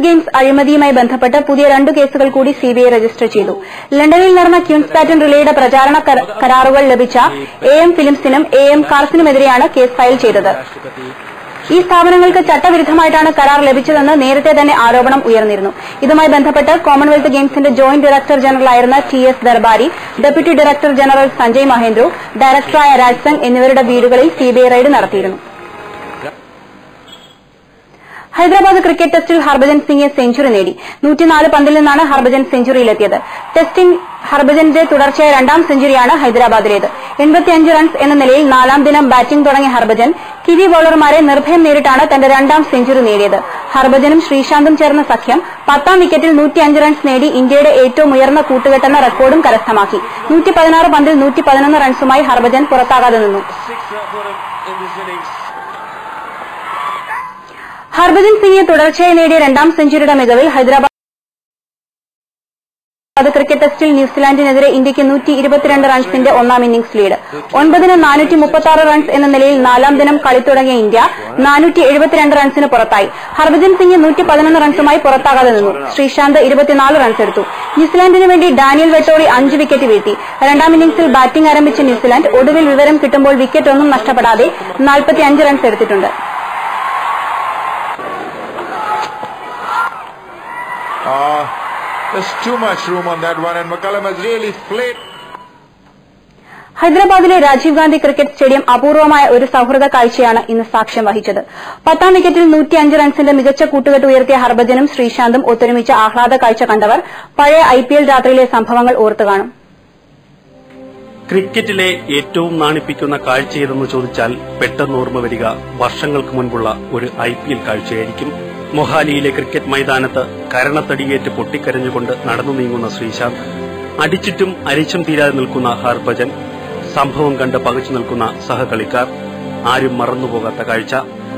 Games അഴിമതിയുമായി ബന്ധപ്പെട്ട് പുതിയ രണ്ടു കേസുകൾ കൂടി സിബിഐ രജിസ്റ്റർ ചെയ്തു ലണ്ടനിൽ നടന്ന ക്യൂൻസ് പാറ്റൻ റിലേയുടെ പ്രചാരണ കര- കരാറുകൾ ലഭിച്ച എ എം ഫിലിംസിനും എ എം കാർസിനുമെതിരെയാണ് കേസ് ഫയൽ ചെയ്തത് ഈ സ്ഥാപനങ്ങൾക്ക് ചട്ടവിരുദ്ധമായിട്ടാണ് കരാർ ലഭിച്ചതെന്ന് നേരത്തെ തന്നെ ആരോപണം ഉയർന്നിരുന്നു ഇതുമായി ബന്ധപ്പെട്ട് കോമൺവെൽത്ത് ഗെയിംസിന്റെ ജോയിന്റ് ഡയറക്ടർ ജനറലായിരുന്ന T S Darbari deputy director general Sanjay Mahendru ഡയറക്ടറായ രാജ് സിംഗ് എന്നിവരുടെ വീടുകളിൽ സിബിഐ റെയ്ഡ് നടത്തിയിരുന്നു ഹൈദരാബാദ് ക്രിക്കറ്റ് ടെസ്റ്റിൽ ഹർഭജൻ സിംഗ് സെഞ്ചുറി നേടി നൂറ്റിനാല് പന്തിൽ നിന്നാണ് ഹർഭജൻ സെഞ്ചുറിയിലെത്തിയത് ടെസ്റ്റിൽ ഹർഭജന്റെ തുടർച്ചയായ രണ്ടാം സെഞ്ചുറിയാണ് ഹൈദരാബാദിലേത് എൺപത്തിയഞ്ച് റൺസ് എന്ന നിലയിൽ നാലാം ദിനം ബാറ്റിംഗ് തുടങ്ങിയ ഹർഭജൻ കിവി ബൌളർമാരെ നിർഭയം നേരിട്ടാണ് തന്റെ രണ്ടാം സെഞ്ചുറി നേടിയത് ഹർഭജനും ശ്രീശാന്തും ചേർന്ന സഖ്യം പത്താം വിക്കറ്റിൽ നൂറ്റിയഞ്ച് റൺസ് നേടി ഇന്ത്യയുടെ ഏറ്റവും ഉയർന്ന കൂട്ടുകെട്ടെന്ന റെക്കോർഡും കരസ്ഥമാക്കി നൂറ്റി പതിനാറ് പന്തിൽ നൂറ്റി പതിനൊന്ന് റൺസുമായി ഹർഭജൻ പുറത്താകാതെ നിന്നു ഹർഭജൻ സിംഗ് തുടർച്ചയായി നേടിയ രണ്ടാം സെഞ്ചുറിയുടെ മികവിൽ ഹൈദരാബാദ് ക്രിക്കറ്റ് ടെസ്റ്റിൽ ന്യൂസിലാൻഡിനെതിരെ ഇന്ത്യക്ക് നൂറ്റി ഇരുപത്തിരണ്ട് റൺസിന്റെ ഒന്നാം ഇന്നിംഗ്സ് ലീഡ് ഒൻപതിന് നാനൂറ്റി മുപ്പത്തി ആറ് റൺസ് എന്ന നിലയിൽ നാലാം ദിനം കളി തുടങ്ങിയ ഇന്ത്യ നാനൂറ്റി എഴുപത്തിരണ്ട് റൺസിന് പുറത്തായി ഹർഭജൻ സിംഗ് നൂറ്റി പതിനൊന്ന് റൺസുമായി പുറത്താകാതെ നിന്നു ശ്രീശാന്ത് ഇരുപത്തിനാല് റൺസ് എടുത്തു ന്യൂസിലാൻഡിന് വേണ്ടി ഡാനിയൽ വെട്ടോളി അഞ്ച് വിക്കറ്റ് വീഴ്ത്തി രണ്ടാം ഇന്നിംഗ്സിൽ ബാറ്റിംഗ് ആരംഭിച്ച ന്യൂസിലാൻഡ് ഒടുവിൽ വിവരം കിട്ടുമ്പോൾ വിക്കറ്റ് ഒന്നും നഷ്ടപ്പെടാതെ നാൽപ്പത്തിയഞ്ച് റൺസ് എടുത്തിട്ടുണ്ട് Uh, there's too much room on that one, and McCullum has really played. ഹൈദരാബാദിലെ രാജീവ് ഗാന്ധി ക്രിക്കറ്റ് സ്റ്റേഡിയം അപൂർവമായ ഒരു സൌഹൃദ കാഴ്ചയാണ് ഇന്ന് സാക്ഷ്യം വഹിച്ചത് പത്താം വിക്കറ്റിൽ നൂറ്റിയഞ്ച് റൺസിന്റെ മികച്ച കൂട്ടുകെട്ട് ഉയർത്തിയ ഹർഭജനും ശ്രീശാന്തും ഒത്തൊരുമിച്ച ആഹ്ലാദ കാഴ്ച കണ്ടവർ പഴയ ഐ പി എൽ രാത്രിയിലെ സംഭവങ്ങൾ ഓർത്തുകാണും ക്രിക്കറ്റിലെ ഏറ്റവും നാണിപ്പിക്കുന്ന കാഴ്ചയേതെന്ന് ചോദിച്ചാൽ പെട്ടെന്ന് ഓർമ്മ വരിക വർഷങ്ങൾക്ക് മുൻപുള്ള ഒരു ഐ പി എൽ കാഴ്ചയായിരിക്കും മൊഹാലിയിലെ ക്രിക്കറ്റ് മൈതാനത്ത് കരണത്തടിയേറ്റ് പൊട്ടിക്കരഞ്ഞുകൊണ്ട് നടന്നു നീങ്ങുന്ന ശ്രീശാന്ത് അടിച്ചിട്ടും അരിച്ചും തീരാതെ നിൽക്കുന്ന ഹർഭജൻ സംഭവം കണ്ട് പകച്ചു നിൽക്കുന്ന സഹകളിക്കാർ ആരും മറന്നുപോകാത്ത കാഴ്ച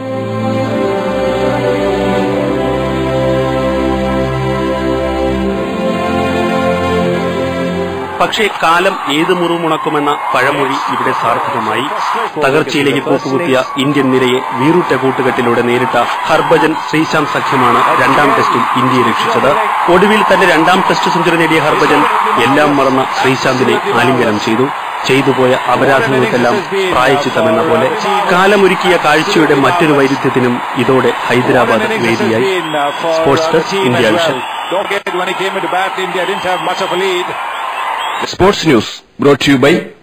പക്ഷേ കാലം ഏത് മുറിമുണക്കുമെന്ന പഴമൊഴി ഇവിടെ സാർത്ഥകമായി തകർച്ചയിലേക്ക് കൂട്ടുകുത്തിയ ഇന്ത്യൻ നിരയെ വീറുറ്റ കൂട്ടുകെട്ടിലൂടെ നേരിട്ട ഹർഭജൻ ശ്രീശാന്ത് സഖ്യമാണ് രണ്ടാം ടെസ്റ്റിൽ ഇന്ത്യയെ രക്ഷിച്ചത് ഒടുവിൽ തന്റെ രണ്ടാം ടെസ്റ്റ് സെഞ്ചുറി നേടിയ ഹർഭജൻ എല്ലാം മറന്ന ശ്രീശാന്തിനെ ആലിംഗനം ചെയ്തു ചെയ്തുപോയ അപരാധങ്ങൾക്കെല്ലാം പ്രായച്ചിത്തമെന്ന പോലെ കാലമൊരുക്കിയ കാഴ്ചയുടെ മറ്റൊരു വൈരുദ്ധ്യത്തിനും ഇതോടെ ഹൈദരാബാദ് വേദിയായി sports desk India vision Don't get it when he came into bat, India didn't have much of a lead. Sports News brought to you by